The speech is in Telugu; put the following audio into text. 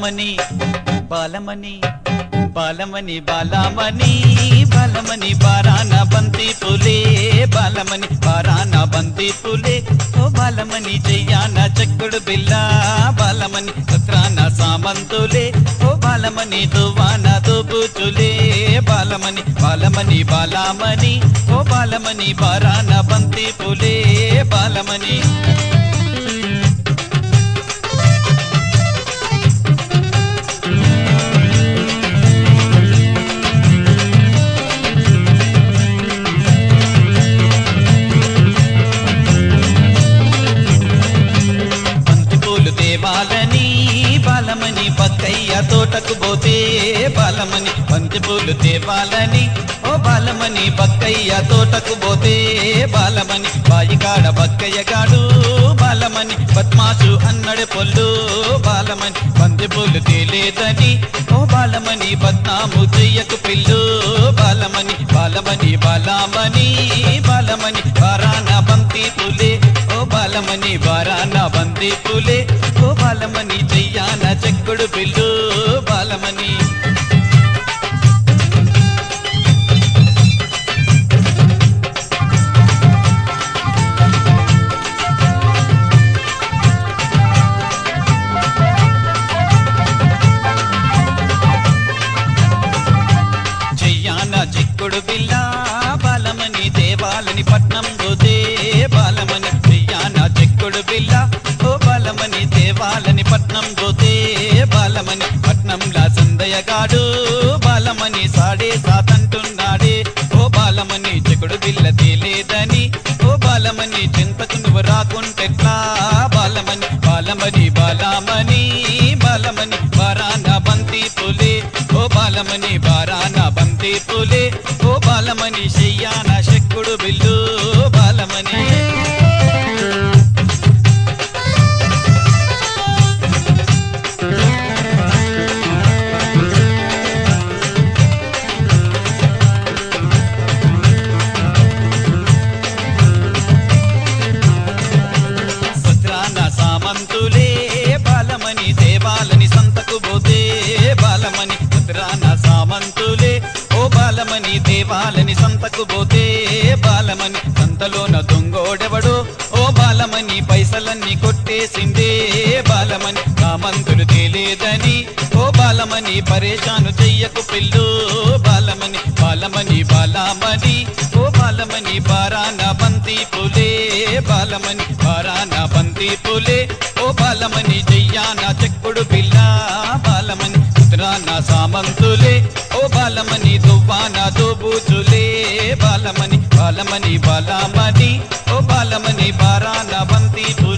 బాలమని బాలమని బాలమని బాలమని బాలమని బారాన బంతి పులే బాలమని బారాన బంతి పులే ఓ బాలమని చెయ్యాన చెక్కుడు బిల్ల బాలమని సత్రాన సామంతులే ఓ బాలమని దువాన దుబుచులే బాలమని బాలమని బాలమని ఓ బాలమని బారాన బంతి పులే బాలమని బంతి పూలు తేవాలని బాలమని బక్కయ్య తోటకు పోతే బాలమని బంతి పూలు తేవాలని ఓ బాలమని బక్కయ్య తోటకు పోతే బాలమని బాయికాడ బక్కయ్య గాడు బాలమని పద్మాసు అన్నడు పొల్లు బాలమని బంతి పూలు తేలేదని ఓ బాలమని బద్నాము చెయ్యకు పిల్లు బాలమని బాలమని బాలమని బాలమని బారాన బంతి పులే ఓ బాలమని బారాన బంతి పులే ఓ బాలమని చెయ్యాన చెక్కుడు బిల్లు బాలమని చెయ్యాన చిక్కుడు బిల్ల బాలమని దేవాలని పట్నం గోదే బాలమని చెయ్యాన చిక్కుడు బిల్ల ఓ బాలమని దేవాలని పట్నం గోతే బాలమని పట్నంలా సందయగాడు బాలమని సాడే సాతంటున్నాడే ఓ బాలమని చిక్కుడు బిల్ల తేలేదని ఓ బాలమని చింతకు నువ్వు రాకుంటెట్లా బాలమని బాలమని బాలమని బాలమని బారాన బంతి పులే ఓ బాలమని బారాన బంతి పులే ఓ బాలమని చెయ్యాన శక్కుడు బిల్లు బాలమని సుత్రాన సామంతులే బాలమని దేవాలని సంతకు పోతే బాలమని సుత్రాన సామంతులే ఓ బాలమని దేవాలని సంతకు పోతే బాలమని సంతలోన దొంగోడెవడు ఓ బాలమని పైసలన్నీ కొట్టేసిందే బాలమని సామంతులు తేలేదని ఓ బాలమని పరేషాను చెయ్యకు పిల్లు బాలమని బాలమని బాలమని ఓ బాలమని బారాన బంతి పులే బాలమని బారాన బంతి పులే ఓ బాలమని చెయ్యాన చెక్కుడు పిల్ల బాలమని ఉత్తరాన సామంతులే ఓ బాలమని దువ్వాన దోబూచులే బాలమని బాలమని బాలమని ఓ బాలమని బారాన బంతి పులే